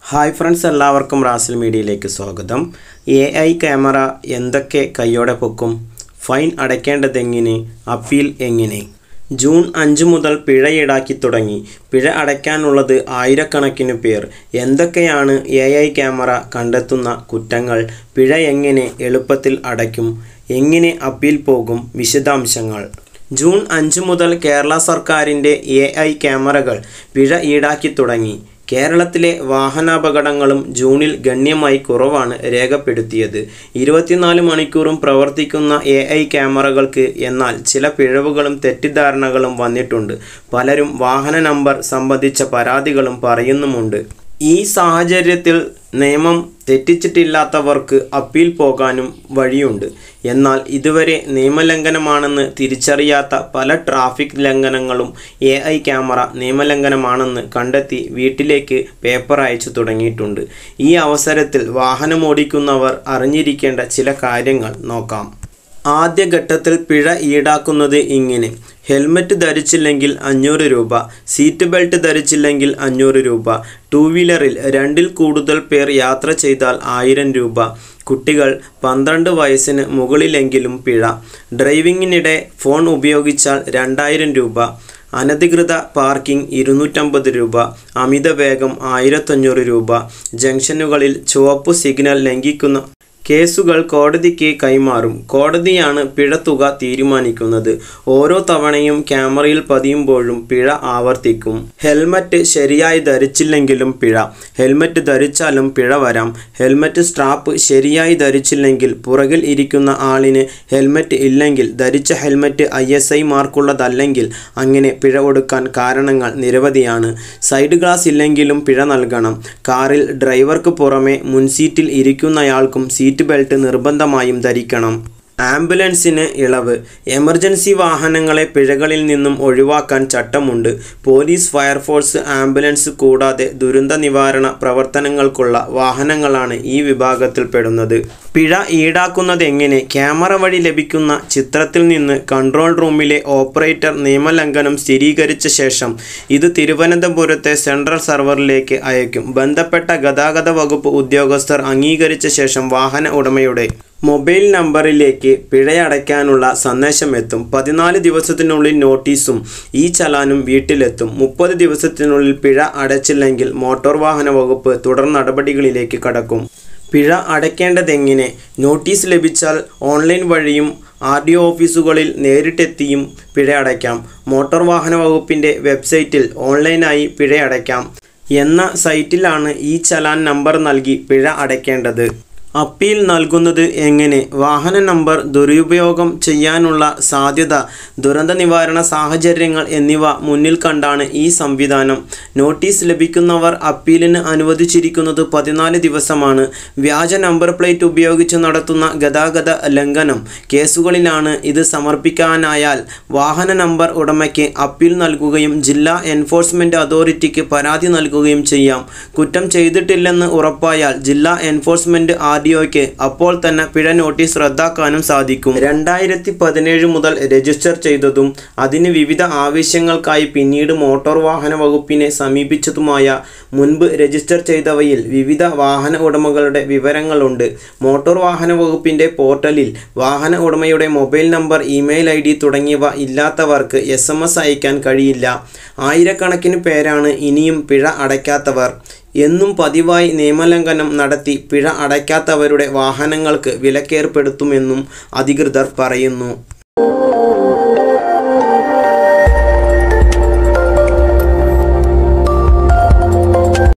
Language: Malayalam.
ഹായ് ഫ്രണ്ട്സ് എല്ലാവർക്കും റാസൽ മീഡിയയിലേക്ക് സ്വാഗതം എ ഐ ക്യാമറ എന്തൊക്കെ കയ്യോടെ പൊക്കും ഫൈൻ അടയ്ക്കേണ്ടതെങ്ങനെ അപ്പീൽ എങ്ങനെ ജൂൺ അഞ്ച് മുതൽ പിഴ ഈടാക്കി തുടങ്ങി പിഴ അടയ്ക്കാനുള്ളത് ആയിരക്കണക്കിന് പേർ എന്തൊക്കെയാണ് എ ഐ ക്യാമറ കണ്ടെത്തുന്ന കുറ്റങ്ങൾ പിഴ എങ്ങനെ എളുപ്പത്തിൽ അടയ്ക്കും എങ്ങനെ അപ്പീൽ പോകും വിശദാംശങ്ങൾ ജൂൺ അഞ്ച് മുതൽ കേരള സർക്കാരിൻ്റെ എ ഐ ക്യാമറകൾ പിഴ ഈടാക്കി തുടങ്ങി കേരളത്തിലെ വാഹനാപകടങ്ങളും ജൂണിൽ ഗണ്യമായി കുറവാണ് രേഖപ്പെടുത്തിയത് ഇരുപത്തിനാല് മണിക്കൂറും പ്രവർത്തിക്കുന്ന എ ഐ ക്യാമറകൾക്ക് എന്നാൽ ചില പിഴവുകളും തെറ്റിദ്ധാരണകളും വന്നിട്ടുണ്ട് പലരും വാഹന നമ്പർ സംബന്ധിച്ച പരാതികളും പറയുന്നുമുണ്ട് ഈ സാഹചര്യത്തിൽ നിയമം തെറ്റിച്ചിട്ടില്ലാത്തവർക്ക് അപ്പീൽ പോകാനും വഴിയുണ്ട് എന്നാൽ ഇതുവരെ നിയമലംഘനമാണെന്ന് തിരിച്ചറിയാത്ത പല ട്രാഫിക് ലംഘനങ്ങളും എ ഐ ക്യാമറ നിയമലംഘനമാണെന്ന് കണ്ടെത്തി വീട്ടിലേക്ക് പേപ്പർ അയച്ചു തുടങ്ങിയിട്ടുണ്ട് ഈ അവസരത്തിൽ വാഹനമോടിക്കുന്നവർ അറിഞ്ഞിരിക്കേണ്ട ചില കാര്യങ്ങൾ നോക്കാം ആദ്യഘട്ടത്തിൽ പിഴ ഈടാക്കുന്നത് ഇങ്ങനെ ഹെൽമറ്റ് ധരിച്ചില്ലെങ്കിൽ അഞ്ഞൂറ് രൂപ സീറ്റ് ബെൽറ്റ് ധരിച്ചില്ലെങ്കിൽ അഞ്ഞൂറ് രൂപ ടൂ വീലറിൽ രണ്ടിൽ കൂടുതൽ പേർ യാത്ര ചെയ്താൽ ആയിരം രൂപ കുട്ടികൾ പന്ത്രണ്ട് വയസ്സിന് മുകളിലെങ്കിലും പിഴ ഡ്രൈവിങ്ങിനിടെ ഫോൺ ഉപയോഗിച്ചാൽ രണ്ടായിരം രൂപ അനധികൃത പാർക്കിംഗ് ഇരുന്നൂറ്റമ്പത് രൂപ അമിത വേഗം ആയിരത്തഞ്ഞൂറ് രൂപ ജംഗ്ഷനുകളിൽ ചുവപ്പ് സിഗ്നൽ ലംഘിക്കുന്ന കേസുകൾ കോടതിക്ക് കൈമാറും കോടതിയാണ് പിഴത്തുക തീരുമാനിക്കുന്നത് ഓരോ തവണയും ക്യാമറയിൽ പതിയുമ്പോഴും പിഴ ആവർത്തിക്കും ഹെൽമറ്റ് ശരിയായി ധരിച്ചില്ലെങ്കിലും പിഴ ഹെൽമറ്റ് ധരിച്ചാലും പിഴ വരാം ഹെൽമറ്റ് സ്ട്രാപ്പ് ശരിയായി ധരിച്ചില്ലെങ്കിൽ പുറകിൽ ഇരിക്കുന്ന ആളിന് ഹെൽമറ്റ് ഇല്ലെങ്കിൽ ധരിച്ച ഹെൽമറ്റ് ഐ എസ് ഐ മാർക്കുള്ളതല്ലെങ്കിൽ അങ്ങനെ പിഴ കൊടുക്കാൻ കാരണങ്ങൾ നിരവധിയാണ് സൈഡ് ഗ്ലാസ് ഇല്ലെങ്കിലും പിഴ നൽകണം കാറിൽ ഡ്രൈവർക്ക് പുറമെ മുൻസീറ്റിൽ ഇരിക്കുന്നയാൾക്കും സീറ്റ് ബെൽറ്റ് നിർബന്ധമായും ധരിക്കണം ആംബുലൻസിന് ഇളവ് എമർജൻസി വാഹനങ്ങളെ പിഴകളിൽ നിന്നും ഒഴിവാക്കാൻ ചട്ടമുണ്ട് പോലീസ് ഫയർഫോഴ്സ് ആംബുലൻസ് കൂടാതെ ദുരന്ത നിവാരണ പ്രവർത്തനങ്ങൾക്കുള്ള വാഹനങ്ങളാണ് ഈ വിഭാഗത്തിൽപ്പെടുന്നത് പിഴ ഈടാക്കുന്നത് എങ്ങനെ ക്യാമറ വഴി ലഭിക്കുന്ന ചിത്രത്തിൽ നിന്ന് കൺട്രോൾ റൂമിലെ ഓപ്പറേറ്റർ നിയമലംഘനം സ്ഥിരീകരിച്ച ശേഷം ഇത് തിരുവനന്തപുരത്തെ സെൻട്രൽ സെർവറിലേക്ക് അയക്കും ബന്ധപ്പെട്ട ഗതാഗത വകുപ്പ് ഉദ്യോഗസ്ഥർ അംഗീകരിച്ച ശേഷം വാഹന ഉടമയുടെ മൊബൈൽ നമ്പറിലേക്ക് പിഴയടയ്ക്കാനുള്ള സന്ദേശം എത്തും പതിനാല് ദിവസത്തിനുള്ളിൽ നോട്ടീസും ഈ ചലാനും വീട്ടിലെത്തും മുപ്പത് ദിവസത്തിനുള്ളിൽ പിഴ അടച്ചില്ലെങ്കിൽ മോട്ടോർ വാഹന വകുപ്പ് തുടർ നടപടികളിലേക്ക് കടക്കും പിഴ അടയ്ക്കേണ്ടതെങ്ങനെ നോട്ടീസ് ലഭിച്ചാൽ ഓൺലൈൻ വഴിയും ആർ ഡി ഓഫീസുകളിൽ നേരിട്ടെത്തിയും പിഴ അടയ്ക്കാം മോട്ടോർ വാഹന വകുപ്പിൻ്റെ വെബ്സൈറ്റിൽ ഓൺലൈനായി പിഴ അടയ്ക്കാം എന്ന സൈറ്റിലാണ് ഈ ചലാൻ നമ്പർ നൽകി പിഴ അടയ്ക്കേണ്ടത് അപ്പീൽ നൽകുന്നത് എങ്ങനെ വാഹന നമ്പർ ദുരുപയോഗം ചെയ്യാനുള്ള സാധ്യത ദുരന്ത നിവാരണ സാഹചര്യങ്ങൾ എന്നിവ മുന്നിൽ കണ്ടാണ് ഈ സംവിധാനം നോട്ടീസ് ലഭിക്കുന്നവർ അപ്പീലിന് അനുവദിച്ചിരിക്കുന്നത് പതിനാല് ദിവസമാണ് വ്യാജ നമ്പർ പ്ലേറ്റ് ഉപയോഗിച്ച് നടത്തുന്ന ഗതാഗത ലംഘനം കേസുകളിലാണ് ഇത് സമർപ്പിക്കാനായാൽ വാഹന നമ്പർ ഉടമയ്ക്ക് അപ്പീൽ നൽകുകയും ജില്ലാ എൻഫോഴ്സ്മെൻറ്റ് അതോറിറ്റിക്ക് പരാതി നൽകുകയും ചെയ്യാം കുറ്റം ചെയ്തിട്ടില്ലെന്ന് ഉറപ്പായാൽ ജില്ലാ എൻഫോഴ്സ്മെൻറ്റ് ആർ ഡി ഒക്ക് അപ്പോൾ തന്നെ പിഴ നോട്ടീസ് റദ്ദാക്കാനും സാധിക്കും രണ്ടായിരത്തി പതിനേഴ് മുതൽ രജിസ്റ്റർ ചെയ്തതും അതിന് വിവിധ ആവശ്യങ്ങൾക്കായി പിന്നീട് മോട്ടോർ വാഹന വകുപ്പിനെ സമീപിച്ചതുമായ മുൻപ് രജിസ്റ്റർ ചെയ്തവയിൽ വിവിധ വാഹന ഉടമകളുടെ വിവരങ്ങളുണ്ട് മോട്ടോർ വാഹന വകുപ്പിൻ്റെ പോർട്ടലിൽ വാഹന ഉടമയുടെ mobile number email I D തുടങ്ങിയവ ഇല്ലാത്തവർക്ക് എസ് എം എസ് അയക്കാൻ കഴിയില്ല ആയിരക്കണക്കിന് പേരാണ് ഇനിയും പിഴ അടയ്ക്കാത്തവർ എന്നും പതിവായി നിയമലംഘനം നടത്തി പിഴ അടയ്ക്കാത്തവരുടെ വാഹനങ്ങൾക്ക് വിലക്കേർപ്പെടുത്തുമെന്നും അധികൃതർ പറയുന്നു